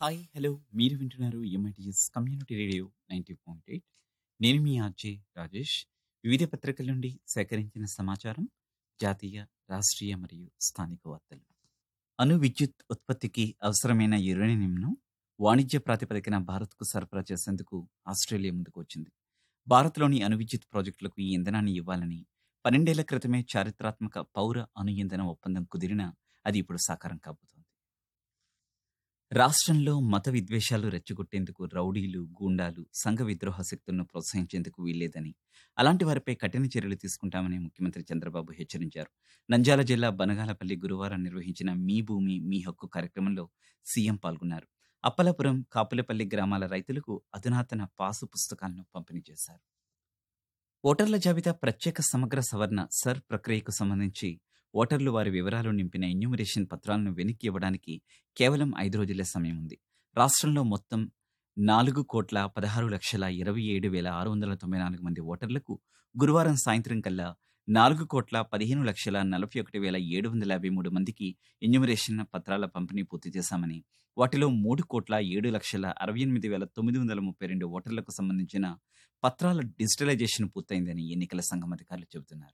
hi hello మీరు వింటున్నారు MITS community radio ninety point eight నేను మీ ఆర్జే రాజేష్ వివిధ పత్రికల నుండి సేకరించిన సమాచారం జాతీయ రాష్ట్రీయ మరియు స్థానిక వార్తలు అణు విద్యుత్ ఉత్పత్తికి అవసరమైన యురేనియంను వాణిజ్య ప్రాతిపదికన భారత్కు సరఫరా చేసేందుకు ఆస్ట్రేలియా ముందుకు వచ్చింది భారత్లోని అణు విద్యుత్ ప్రాజెక్టులకు ఈ ఇంధనాన్ని ఇవ్వాలని పన్నెండేళ్ల క్రితమే చారిత్రాత్మక పౌర అణు ఇంధన ఒప్పందం కుదిరినా అది ఇప్పుడు సాకారం కాబోతోంది రాష్ట్రంలో మత విద్వేషాలు రెచ్చగొట్టేందుకు రౌడీలు గూండాలు సంఘ విద్రోహ శక్తులను ప్రోత్సహించేందుకు వీల్లేదని అలాంటి వారిపై కఠిన చర్యలు తీసుకుంటామని ముఖ్యమంత్రి చంద్రబాబు హెచ్చరించారు నంద్యాల జిల్లా బనగాలపల్లి గురువారం నిర్వహించిన మీ భూమి మీ హక్కు కార్యక్రమంలో సీఎం పాల్గొన్నారు అప్పలపురం కాపులపల్లి గ్రామాల రైతులకు అధునాతన పాసు పుస్తకాలను పంపిణీ చేశారు ఓటర్ల జాబితా ప్రత్యేక సమగ్ర సవరణ సర్ ప్రక్రియకు సంబంధించి ఓటర్లు వారి వివరాలు నింపిన ఎన్యూమరేషన్ పత్రాలను వెనక్కి ఇవ్వడానికి కేవలం ఐదు రోజులే సమయం ఉంది రాష్ట్రంలో మొత్తం నాలుగు కోట్ల పదహారు లక్షల ఇరవై ఏడు వేల ఆరు వందల తొంభై నాలుగు మంది ఓటర్లకు గురువారం సాయంత్రం కల్లా నాలుగు కోట్ల పదిహేను లక్షల నలభై ఒకటి వేల ఏడు వందల యాభై మూడు మందికి ఎన్యూమరేషన్ పత్రాల పంపిణీ పూర్తి చేశామని వాటిలో మూడు కోట్ల ఏడు లక్షల అరవై ఎనిమిది వేల తొమ్మిది వందల ముప్పై రెండు ఓటర్లకు సంబంధించిన పత్రాల డిజిటలైజేషన్ పూర్తయిందని ఎన్నికల సంఘం అధికారులు చెబుతున్నారు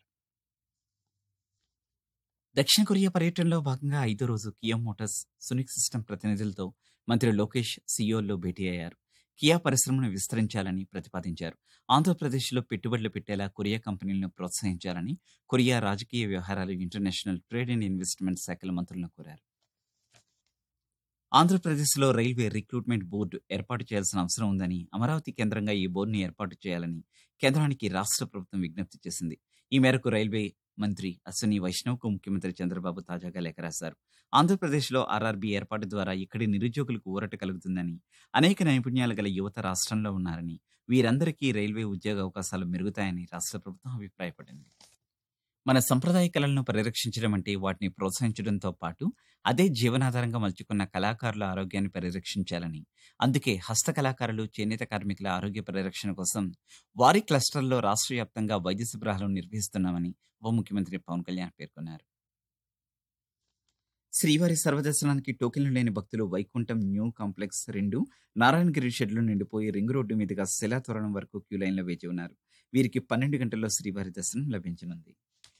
దక్షిణ కొరియా పర్యటనలో భాగంగా ఐదో రోజు కియా మోటార్స్ సునిక్ సిస్టమ్ ప్రతినిధులతో మంత్రి లోకేష్ సియోల్లో భేటీ అయ్యారు కియా పరిశ్రమను విస్తరించాలని ప్రతిపాదించారు ఆంధ్రప్రదేశ్లో పెట్టుబడులు పెట్టేలా కొరియా కంపెనీలను ప్రోత్సహించాలని కొరియా రాజకీయ వ్యవహారాలు ఇంటర్నేషనల్ ట్రేడ్ అండ్ ఇన్వెస్ట్మెంట్ శాఖల మంత్రులను కోరారు ఆంధ్రప్రదేశ్లో రైల్వే రిక్రూట్మెంట్ బోర్డు ఏర్పాటు చేయాల్సిన అవసరం ఉందని అమరావతి కేంద్రంగా ఈ బోర్డుని ఏర్పాటు చేయాలని కేంద్రానికి రాష్ట్ర ప్రభుత్వం విజ్ఞప్తి చేసింది ఈ మేరకు రైల్వే మంత్రి అశ్విని వైష్ణవ్కు ముఖ్యమంత్రి చంద్రబాబు తాజాగా లేఖ రాశారు ఆంధ్రప్రదేశ్లో ఆర్ఆర్బీ ఏర్పాటు ద్వారా ఇక్కడి నిరుద్యోగులకు ఊరట కలుగుతుందని అనేక నైపుణ్యాలు గల యువత రాష్ట్రంలో ఉన్నారని వీరందరికీ రైల్వే ఉద్యోగ అవకాశాలు మెరుగుతాయని రాష్ట్ర ప్రభుత్వం అభిప్రాయపడింది మన సంప్రదాయ కళలను పరిరక్షించడం అంటే వాటిని ప్రోత్సహించడంతో పాటు అదే జీవనాధారంగా మలుచుకున్న కళాకారుల ఆరోగ్యాన్ని పరిరక్షించాలని అందుకే హస్త కళాకారులు చేనేత కార్మికుల ఆరోగ్య పరిరక్షణ కోసం వారి క్లస్టర్లో రాష్ట్ర వ్యాప్తంగా వైద్య శిబిరాలను నిర్వహిస్తున్నామని ఉప ముఖ్యమంత్రి పవన్ కళ్యాణ్ పేర్కొన్నారు శ్రీవారి సర్వదర్శనానికి టోకెన్లు లేని భక్తులు వైకుంఠం న్యూ కాంప్లెక్స్ రెండు నారాయణగిరి షెడ్లు నిండిపోయి రింగ్ రోడ్డు మీదుగా శిలాతోరణం వరకు క్యూ లైన్లో వేచి ఉన్నారు వీరికి పన్నెండు గంటల్లో శ్రీవారి దర్శనం లభించనుంది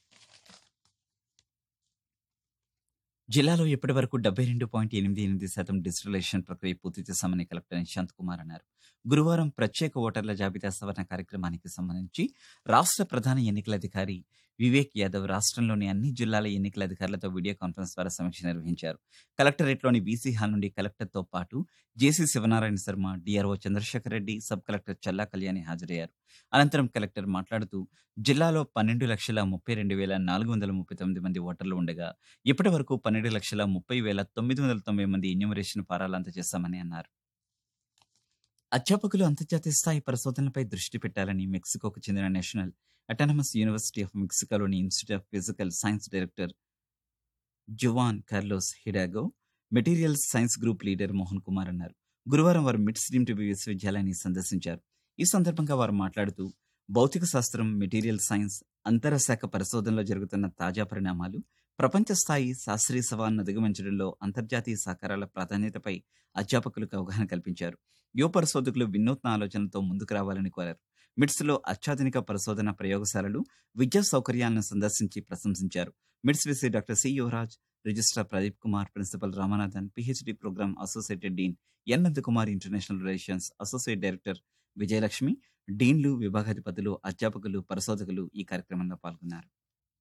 జిల్లాలో ఇప్పటి వరకు డెబ్బై రెండు పాయింట్ ఎనిమిది ఎనిమిది శాతం డిజిటలైజేషన్ ప్రక్రియ పూర్తి చేశామని కలెక్టర్ నిశాంత్ కుమార్ అన్నారు గురువారం ప్రత్యేక ఓటర్ల జాబితా సవరణ కార్యక్రమానికి సంబంధించి రాష్ట్ర ప్రధాన ఎన్నికల అధికారి వివేక్ యాదవ్ రాష్ట్రంలోని అన్ని జిల్లాల ఎన్నికల అధికారులతో వీడియో కాన్ఫరెన్స్ ద్వారా సమీక్ష నిర్వహించారు కలెక్టరేట్లోని వీసీ హాల్ నుండి కలెక్టర్తో పాటు JC Shivanarayana Sharma DRO Chandrasekhar Reddy sub collector Challa Kalyani హాజరయ్యారు అనంతరం కలెక్టర్ మాట్లాడుతూ జిల్లాలో పన్నెండు లక్షల ముప్పై రెండు వేల నాలుగు వందల ముప్పై తొమ్మిది మంది ఓటర్లు ఉండగా ఇప్పటి వరకు పన్నెండు లక్షల ముప్పై వేల తొమ్మిది వందల తొంభై మంది ఎన్యూమరేషన్ ఫారాలు అందజేశామని అన్నారు అధ్యాపకులు అంతర్జాతీయ స్థాయి పరిశోధనలపై దృష్టి పెట్టాలని మెక్సికోకు చెందిన నేషనల్ అటానమస్ యూనివర్సిటీ ఆఫ్ మెక్సికోలోని Institute of Physical Science director Juan Carlos Hidalgo materials science group leader Mohan Kumar అన్నారు గురువారం వారు మిడ్ స్ట్రీమ్ టీవీ విశ్వవిద్యాలయాన్ని సందర్శించారు ఈ సందర్భంగా వారు మాట్లాడుతూ భౌతిక శాస్త్రం మెటీరియల్ సైన్స్ అంతరశాఖ పరిశోధనలో జరుగుతున్న తాజా పరిణామాలు ప్రపంచ స్థాయి శాస్త్రీయ సవాలను అధిగమించడంలో అంతర్జాతీయ సహకారాల ప్రాధాన్యతపై అధ్యాపకులకు అవగాహన కల్పించారు యువ పరిశోధకులు వినూత్న ఆలోచనలతో ముందుకు రావాలని కోరారు మిడ్స్లో అత్యాధునిక పరిశోధన ప్రయోగశాలలు విద్యా సౌకర్యాలను సందర్శించి ప్రశంసించారు MITS VC doctor C Yuvaraj registrar Pradeep Kumar principal Ramanathan PhD program associated dean N Nandakumar international relations associate director Vijayalakshmi డీన్లు విభాగాధిపతులు అధ్యాపకులు పరిశోధకులు ఈ కార్యక్రమంలో పాల్గొన్నారు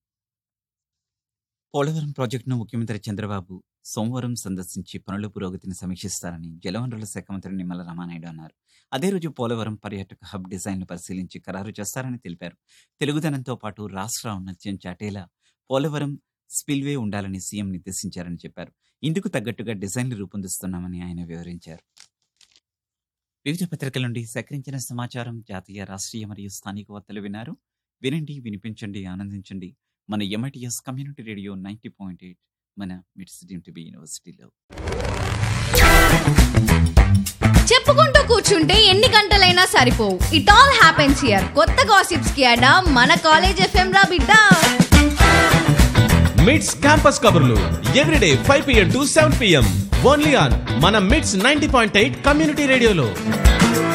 పోలవరం ప్రాజెక్టును ముఖ్యమంత్రి చంద్రబాబు సోమవారం సందర్శించి పనుల పురోగతిని సమీక్షిస్తారని జలవనరుల శాఖ మంత్రి నిమ్మల రామానాయుడు అన్నారు అదే రోజు పోలవరం పర్యాటక హబ్ డిజైన్ను పరిశీలించి ఖరారు చేస్తారని తెలిపారు తెలుగుదనంతో పాటు రాష్ట్ర ఔన్నత్యం చాటేలా పోలవరం స్పిల్వే ఉండాలని సీఎం నిర్దేశించారని చెప్పారు ఇందుకు తగ్గట్టుగా డిజైన్లు రూపొందిస్తున్నామని ఆయన వివరించారు వివిధ పత్రికల నుండి సేకరించిన సమాచారం జాతీయ రాష్ట్రీయ మరియు స్థానిక వార్తలు విన్నారు వినండి వినిపించండి ఆనందించండి మన MITS community radio ninety point eight మన మిడ్స్ టీబీ యూనివర్సిటీలో చెప్పుకుంటూ కూర్చుంటే ఎన్ని గంటలైనా సరిపోవు ఇట్ ఆల్ హ్యాపెన్స్ హియర్ కొత్త గాసిప్స్ కి అడా మన కాలేజ్ ఎఫ్ఎం రా బిడ్డ మిడ్స్ క్యాంపస్ కబుర్లు everyday five PM to seven PM only on మన MITS ninety point eight community రేడియోలో